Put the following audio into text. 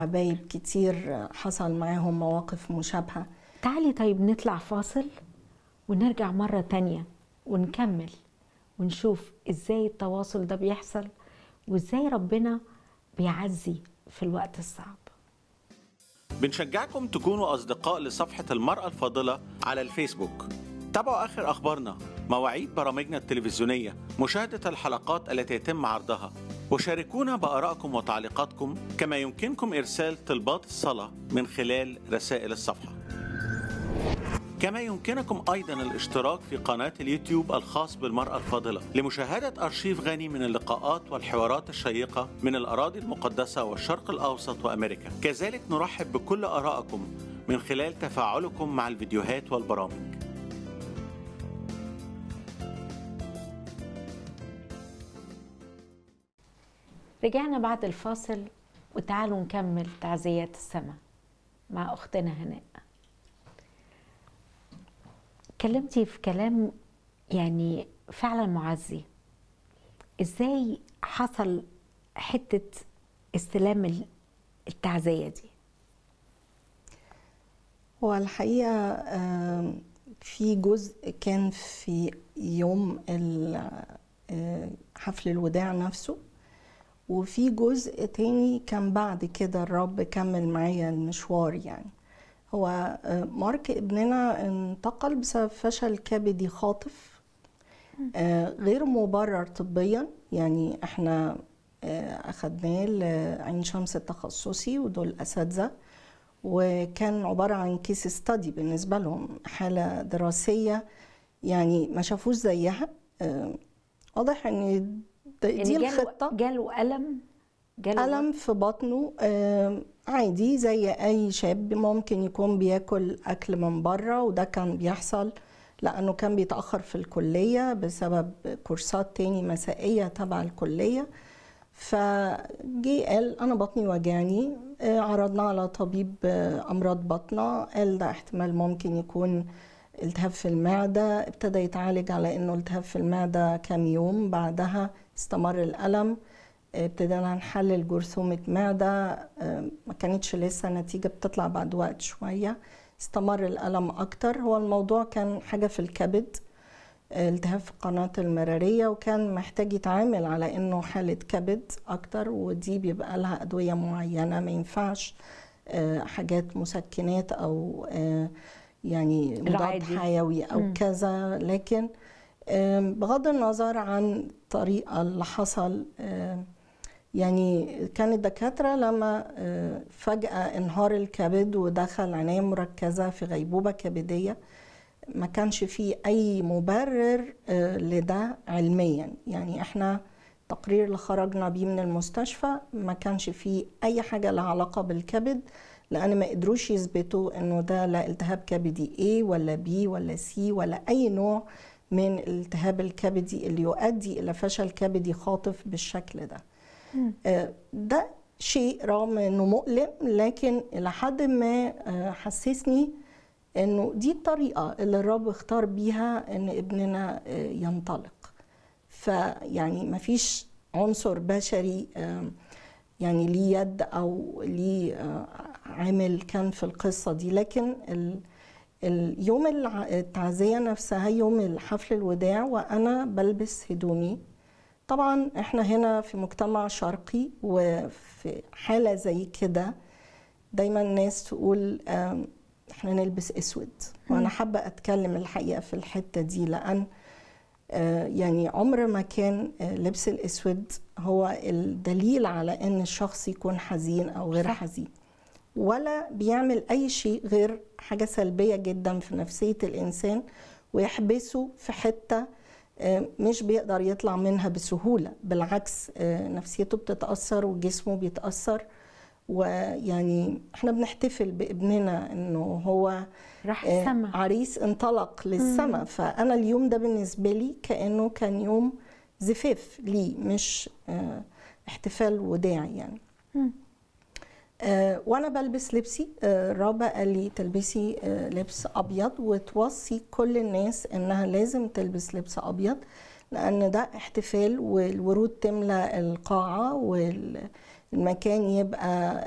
حبايب كتير حصل معاهم مواقف مشابهة تعالي طيب نطلع فاصل ونرجع مرة تانية ونكمل ونشوف ازاي التواصل ده بيحصل وازاي ربنا بيعزي في الوقت الصعب بنشجعكم تكونوا أصدقاء لصفحة المرأة الفاضلة على الفيسبوك تابعوا آخر أخبارنا مواعيد برامجنا التلفزيونية مشاهدة الحلقات التي يتم عرضها وشاركونا بآرائكم وتعليقاتكم كما يمكنكم إرسال طلبات الصلاة من خلال رسائل الصفحة كما يمكنكم أيضا الاشتراك في قناة اليوتيوب الخاص بالمرأة الفاضلة لمشاهدة أرشيف غني من اللقاءات والحوارات الشيقة من الأراضي المقدسة والشرق الأوسط وأمريكا كذلك نرحب بكل آرائكم من خلال تفاعلكم مع الفيديوهات والبرامج رجعنا بعد الفاصل وتعالوا نكمل تعزيات السماء مع أختنا هناء اتكلمتي في كلام يعني فعلا معزي ازاي حصل حتة استلام ال- التعزية دي هو الحقيقة آم، في جزء كان في يوم ال- آه، حفل الوداع نفسه وفي جزء تاني كان بعد كده الرب كمل معايا المشوار يعني هو آه، مارك ابننا انتقل بسبب فشل كبدي خاطف آه، غير مبرر طبيا يعني احنا آه، اخدناه لعين شمس التخصصي ودول اساتذه وكان عباره عن كيس ستادي بالنسبه لهم حاله دراسيه يعني ما شافوش زيها آه، واضح ان د- دي يعني الخطه جاله, جاله ألم جاله ألم في بطنه آه، عادي زي أي شاب ممكن يكون بياكل أكل من بره وده كان بيحصل لأنه كان بيتأخر في الكلية بسبب كورسات تاني مسائية تبع الكلية فجي قال أنا بطني وجعني آه، عرضنا على طبيب آه، أمراض بطنة قال ده احتمال ممكن يكون التهاب في المعدة ابتدى يتعالج على انه التهاب في المعدة كام يوم بعدها استمر الألم ابتدينا نحلل جرثومة معدة آه، ما كانتش لسه نتيجة بتطلع بعد وقت شوية استمر الألم أكتر هو الموضوع كان حاجة في الكبد آه، التهاب في القناة المرارية وكان محتاج يتعامل على إنه حالة كبد أكتر ودي بيبقى لها أدوية معينة ما ينفعش آه، حاجات مسكنات أو آه، يعني مضاد العادي. حيوي أو مم. كذا لكن آم، بغض النظر عن الطريقة اللي حصل آم، يعني كان الدكاترة لما آه، فجأة انهار الكبد ودخل عناية مركزة في غيبوبة كبدية ما كانش فيه أي مبرر آه، لده علميا يعني احنا التقرير اللي خرجنا بيه من المستشفى ما كانش فيه أي حاجة لها علاقة بالكبد لأن ما قدروش يثبتوا إنه ده لا التهاب كبدي A ولا B ولا C ولا أي نوع من الالتهاب الكبدي اللي يؤدي إلى فشل كبدي خاطف بالشكل ده آه، ده شيء رغم انه مؤلم لكن الى حد ما آه، حسسني انه دي الطريقه اللي الرب اختار بيها ان ابننا آه، ينطلق فيعني ما فيش عنصر بشري آم، يعني ليه يد او ليه آه، عامل كان في القصه دي لكن ال اليوم الع- التعزيه نفسها يوم الحفل الوداع وانا بلبس هدومي طبعا احنا هنا في مجتمع شرقي وفي حالة زي كده دايما الناس تقول آم، احنا نلبس اسود وانا حابة اتكلم الحقيقة في الحتة دي لان آه، يعني عمر ما كان آه، لبس الاسود هو الدليل على ان الشخص يكون حزين او غير صح. حزين ولا بيعمل اي شيء غير حاجه سلبيه جدا في نفسيه الانسان ويحبسه في حته آه، مش بيقدر يطلع منها بسهوله بالعكس آه، نفسيته بتتاثر وجسمه بيتاثر ويعني احنا بنحتفل بابننا انه هو راح آه، السما عريس انطلق للسماء فانا اليوم ده بالنسبه لي كانه كان يوم زفاف لي مش آه، احتفال وداعي يعني مم. آه، وانا بلبس لبسي آه، رابا قال لي تلبسي آه، لبس ابيض وتوصي كل الناس انها لازم تلبس لبس ابيض لان ده احتفال والورود تملى القاعه والمكان يبقى